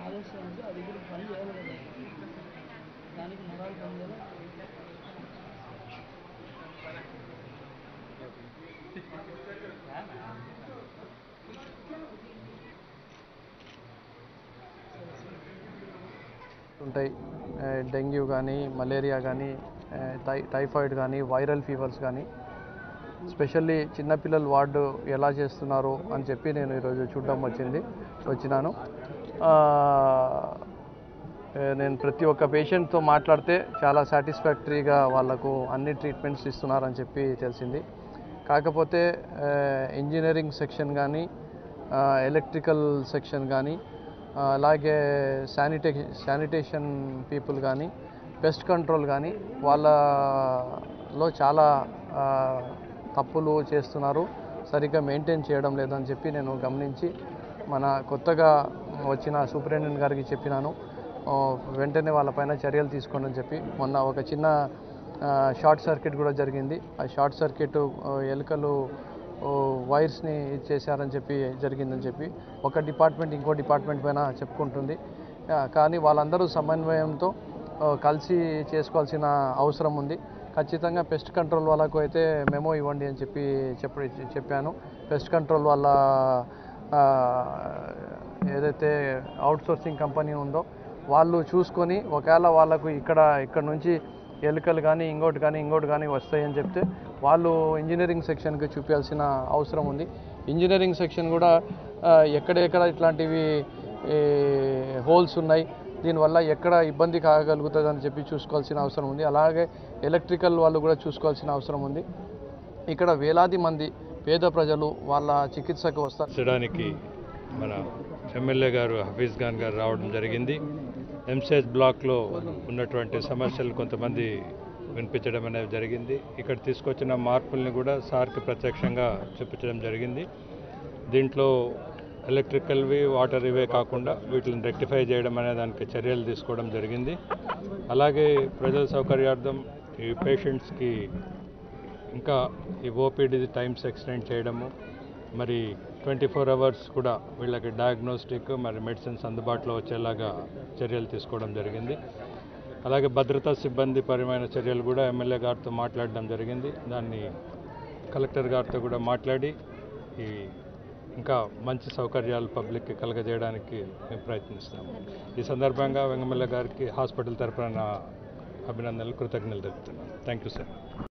ఆలస్యం అంటే అది కూడా పని చేయలేదు దానికి నరాలు పని చేయాలి ఉంటాయి ఆ, డెంగ్యూ కానీ మలేరియా కానీ ఆ, టై టైఫాయిడ్ కానీ వైరల్ ఫీవర్స్ కానీ స్పెషల్లీ చిన్నపిల్లల వార్డు ఎలా చేస్తున్నారు అని చెప్పి నేను ఈరోజు చూడడం వచ్చింది వచ్చినాను ఆ, ఏ, నేను ప్రతి ఒక్క పేషెంట్తో మాట్లాడితే చాలా సాటిస్ఫాక్టరీగా వాళ్ళకు అన్ని ట్రీట్మెంట్స్ ఇస్తున్నారని చెప్పి తెలిసింది కాకపోతే ఆ, ఇంజనీరింగ్ సెక్షన్ కానీ ఆ, ఎలక్ట్రికల్ సెక్షన్ కానీ ఆ, అలాగే శానిటే శానిటేషన్ పీపుల్ కానీ పెస్ట్ కంట్రోల్ కానీ వాళ్ళలో చాలా ఆ, తప్పులు చేస్తున్నారు సరిగ్గా మెయింటైన్ చేయడం లేదని చెప్పి నేను గమనించి మన కొత్తగా వచ్చిన సూపరింటెండెంట్ గారికి చెప్పినాను ఆ, వెంటనే వాళ్ళపైన చర్యలు తీసుకోండి అని చెప్పి మొన్న ఒక చిన్న ఆ, షార్ట్ సర్క్యూట్ కూడా జరిగింది ఆ షార్ట్ సర్క్యూట్ ఆ, ఎలుకలు ఓ, వైర్స్ని చేశారని చెప్పి జరిగిందని చెప్పి ఒక డిపార్ట్మెంట్ ఇంకో డిపార్ట్మెంట్ పైన చెప్పుకుంటుంది ఆ, కానీ వాళ్ళందరూ సమన్వయంతో ఆ, కలిసి చేసుకోవాల్సిన అవసరం ఉంది ఖచ్చితంగా పెస్ట్ కంట్రోల్ వాళ్ళకు అయితే మెమో ఇవ్వండి అని చెప్పి చెప్పి చెప్పాను పెస్ట్ కంట్రోల్ వాళ్ళ ఆ, ఏదైతే అవుట్సోర్సింగ్ కంపెనీ ఉందో వాళ్ళు చూసుకొని ఒకవేళ వాళ్ళకు ఇక్కడ ఇక్కడ నుంచి ఎలుకలు కానీ ఇంకోటి కానీ ఇంకోటి కానీ వస్తాయని చెప్తే వాళ్ళు ఇంజనీరింగ్ సెక్షన్కి చూపించాల్సిన అవసరం ఉంది ఇంజనీరింగ్ సెక్షన్ కూడా ఆ, ఎక్కడెక్కడ ఇట్లాంటివి హోల్స్ ఉన్నాయి దీనివల్ల ఎక్కడ ఇబ్బంది కాగలుగుతుంది అని చెప్పి చూసుకోవాల్సిన అవసరం ఉంది అలాగే ఎలక్ట్రికల్ వాళ్ళు కూడా చూసుకోవాల్సిన అవసరం ఉంది ఇక్కడ వేలాది మంది పేద ప్రజలు వాళ్ళ చికిత్సకు వస్తారు చర్చించడానికి మన ఎమ్మెల్యే గారు హఫీజ్ ఖాన్ గారు రావడం జరిగింది ఎంసెజ్ బ్లాక్లో ఉన్నటువంటి సమస్యలు కొంతమంది వినిపించడం అనేది జరిగింది ఇక్కడ తీసుకొచ్చిన మార్పుల్ని కూడా సార్కి ప్రత్యక్షంగా చూపించడం జరిగింది దీంట్లో ఎలక్ట్రికల్వి వాటర్ ఇవే కాకుండా వీటిని రెక్టిఫై చేయడం అనే దానికి చర్యలు తీసుకోవడం జరిగింది అలాగే ప్రజల సౌకర్యార్థం ఈ పేషెంట్స్కి ఇంకా ఈ ఓపీడీ టైమ్స్ ఎక్స్టెండ్ చేయడము మరి ట్వంటీ ఫోర్ అవర్స్ కూడా వీళ్ళకి డయాగ్నోస్టిక్ మరి మెడిసిన్స్ అందుబాటులో వచ్చేలాగా చర్యలు తీసుకోవడం జరిగింది అలాగే భద్రతా సిబ్బంది పరమైన చర్యలు కూడా ఎమ్మెల్యే గారితో మాట్లాడడం జరిగింది దాన్ని కలెక్టర్ గారితో కూడా మాట్లాడి ఈ ఇంకా మంచి సౌకర్యాలు పబ్లిక్కి కలగజేయడానికి మేము ప్రయత్నిస్తాము ఈ సందర్భంగా వెంగమల్ల గారికి హాస్పిటల్ తరపున నా అభినందనలు కృతజ్ఞతలు తెలుపుతున్నాను థ్యాంక్ యూ సార్